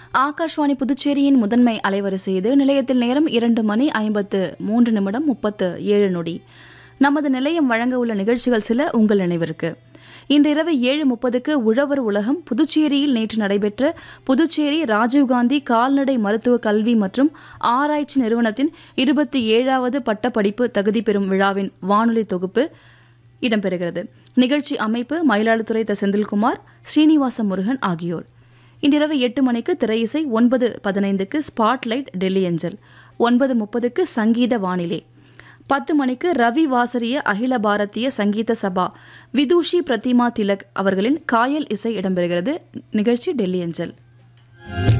ஆகாஷ்வாணி புதுச்சேரியின் முதன்மை அலைவரிசை இது நிலையத்தில் நேரம் இரண்டு மணி ஐம்பத்து மூன்று நிமிடம் முப்பத்து ஏழு நொடி நமது நிலையம் வழங்க உள்ள நிகழ்ச்சிகள் சில உங்கள் நினைவிற்கு இன்று இரவு ஏழு முப்பதுக்கு உழவர் உலகம் புதுச்சேரியில் நேற்று நடைபெற்ற புதுச்சேரி ராஜீவ்காந்தி கால்நடை மருத்துவ கல்வி மற்றும் ஆராய்ச்சி நிறுவனத்தின் இருபத்தி ஏழாவது பட்டப்படிப்பு தகுதி பெறும் விழாவின் வானொலி தொகுப்பு இடம்பெறுகிறது நிகழ்ச்சி அமைப்பு மயிலாடுதுறை த செந்தில்குமார் ஸ்ரீனிவாச முருகன் ஆகியோர் இன்றிரவு எட்டு மணிக்கு திரையிசை ஒன்பது பதினைந்துக்கு ஸ்பாட்லைட் டெல்லி அஞ்சல் ஒன்பது முப்பதுக்கு சங்கீத வானிலை பத்து மணிக்கு ரவி வாசரிய அகில பாரதிய சங்கீத சபா விதூஷி பிரதிமா திலக் அவர்களின் காயல் இசை இடம்பெறுகிறது நிகழ்ச்சி டெல்லி அஞ்சல்